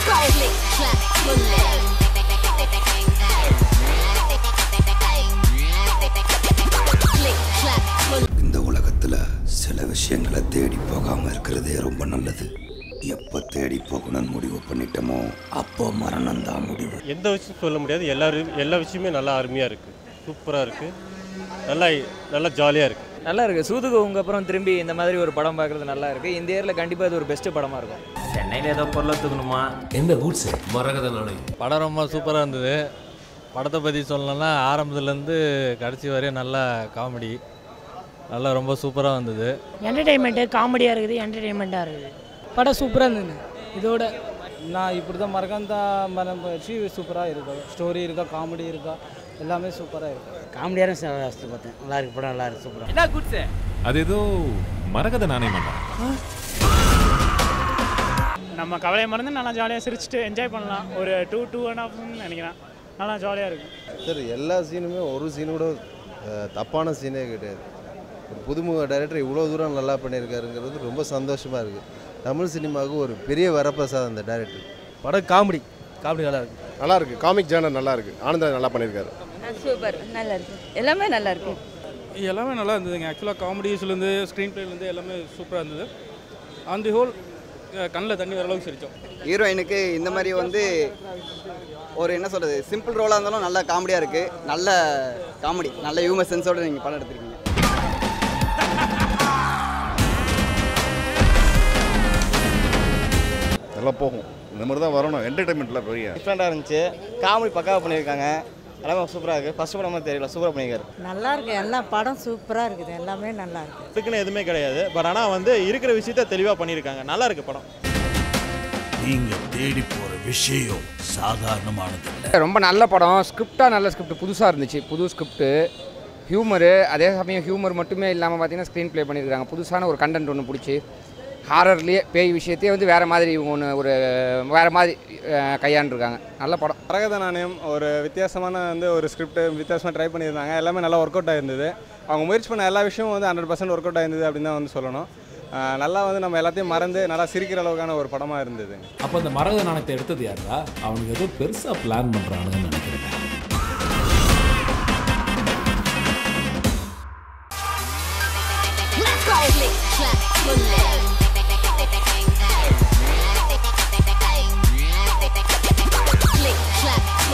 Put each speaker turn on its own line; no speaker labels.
Click, clack, bullet. Click, clack, bullet.
இந்த உலகத்துல சில விஷயங்களை தேடி போகாம இருக்கிறதே ரொம்ப நல்லது எப்ப தேடி போகணும்னு முடிவு பண்ணிட்டோமோ அப்போ மரணம் தான் முடிவு
எந்த விஷயம் சொல்ல முடியாது எல்லாரும் எல்லா விஷயமே நல்லா அருமையாக இருக்குது சூப்பராக இருக்குது நல்லா நல்லா ஜாலியாக இருக்குது
நல்லா இருக்கு சூதுகோவுங்க அப்புறம் திரும்பி இந்த மாதிரி ஒரு படம் பார்க்கறது நல்லா இருக்கு இந்த இயரில் கண்டிப்பாக இது ஒரு பெஸ்ட் படமா இருக்கும்
சென்னையில் ஏதோ பொருளை தூக்கணுமா
எந்த ரூட்ஸ் மரகத நாணயம்
படம் ரொம்ப சூப்பராக இருந்தது படத்தை பற்றி சொல்லணும்னா ஆரம்பத்துலேருந்து கடைசி வரையும் நல்ல காமெடி நல்லா ரொம்ப சூப்பராக வந்தது
என்டர்டைன்மெண்ட்டு காமெடியாக இருக்குது என்டர்டைன்மெண்ட்டாக இருக்குது படம் சூப்பராக இருந்தது இதோட
நான் இப்படி தான் மறக்காந்தா மனம் வச்சு சூப்பராக இருக்கும் ஸ்டோரி இருக்கா காமெடி இருக்கா எல்லாமே சூப்பராக இருக்கும்
காமெடியான ரசித்து பார்த்தேன் நல்லா இருக்கு படம் நல்லா இருக்கு சூப்பராக
என்ன குட்ஸ்
அது ஏதோ மரகத நாணயம் அண்ணா
நம்ம கவலையை மறந்து நல்லா ஜாலியாக சிரிச்சுட்டு என்ஜாய் பண்ணலாம் ஒரு டூ டூ அண்ட் ஹாஃப்னு நினைக்கிறேன் நல்லா ஜாலியாக இருக்கும்
சார் எல்லா சீனுமே ஒரு சீன் கூட அஹ், தப்பான சீனே கிடையாது ஒரு புதுமுக டைரக்டர் இவ்வளோ தூரம் நல்லா பண்ணியிருக்காருங்கிறது ரொம்ப சந்தோஷமாக இருக்குது தமிழ் சினிமாவுக்கு ஒரு பெரிய வரப்பிரசாதம் அந்த டைரக்டர்
படம் காமெடி காமெடி நல்லா இருக்கு
நல்லா இருக்குது காமிக் ஜேனர் நல்லா இருக்குது ஆனந்தா நல்லா பண்ணியிருக்காரு
சூப்பர் நல்லா இருக்கு எல்லாமே நல்லா இருக்கு
எல்லாமே நல்லா இருந்ததுங்க ஆக்சுவலாக காமெடிஸ்லேருந்து ஸ்க்ரீன் பிளேலேருந்து எல்லாமே சூப்பராக இருந்தது ஆன் தி ஹோல் கண்ணில் தண்ணி வர அளவுக்கு சிரித்தோம்
ஹீரோயினுக்கு இந்த மாதிரி வந்து ஒரு என்ன சொல்கிறது சிம்பிள் ரோலாக இருந்தாலும் நல்ல காமெடியாக இருக்குது நல்ல காமெடி நல்ல ஹியூமர் சென்ஸோடு நீங்கள் படம் எடுத்திருக்கீங்க
நல்லா போகும் இந்த மாதிரி தான் வரணும் என்டர்டைன்மெண்ட்டில் பெரிய
டிஃப்ரெண்ட்டாக இருந்துச்சு காமெடி பக்காவாக பண்ணியிருக்காங்க எல்லாமே சூப்பராக இருக்குது ஃபஸ்ட் படம் மாதிரி தெரியல சூப்பராக பண்ணியிருக்காரு
நல்லா இருக்கு எல்லா படம் சூப்பராக இருக்குது எல்லாமே நல்லா இருக்கு
இதுக்குன்னு எதுவுமே கிடையாது பட் ஆனால் வந்து இருக்கிற விஷயத்த தெளிவாக பண்ணியிருக்காங்க நல்லா இருக்கு படம்
நீங்க தேடி போற விஷயம் சாதாரணமானது
ரொம்ப நல்ல படம் ஸ்கிரிப்டாக நல்ல ஸ்கிரிப்ட் புதுசாக இருந்துச்சு புது ஸ்கிரிப்ட்டு ஹியூமரு அதே சமயம் ஹியூமர் மட்டுமே இல்லாமல் பார்த்தீங்கன்னா ஸ்க்ரீன் ப்ளே பண்ணியிருக்காங்க புதுசான ஒரு கண்டென்ட் ஒன்று பிடிச்சி ஹாரர்லேயே பேய் விஷயத்தையே வந்து வேறு மாதிரி இவங்க ஒன்று ஒரு வேறு மாதிரி அஹ், கையாண்டுருக்காங்க நல்ல படம்
மரகத நாணயம் ஒரு வித்தியாசமான வந்து ஒரு ஸ்கிரிப்ட் வித்தியாசமாக ட்ரை பண்ணியிருந்தாங்க எல்லாமே நல்லா ஒர்க் அவுட் ஆயிருந்தது அவங்க முயற்சி பண்ண எல்லா விஷயமும் வந்து ஹண்ட்ரட் பர்சன்ட் ஒர்க் அவுட் ஆயிருந்தது அப்படின்னு தான் வந்து சொல்லணும் அஹ், நல்லா வந்து நம்ம எல்லாத்தையும் மறந்து நல்லா சிரிக்கிற அளவுக்கான ஒரு படமாக இருந்தது
அப்போ அந்த மரகத நாணயத்தை எடுத்தது யாரா அவனுக்கு ஏதோ பெருசாக பிளான் பண்ணுறானுங்கன்னு நினைக்கிறேன்
Click, clack, bullet.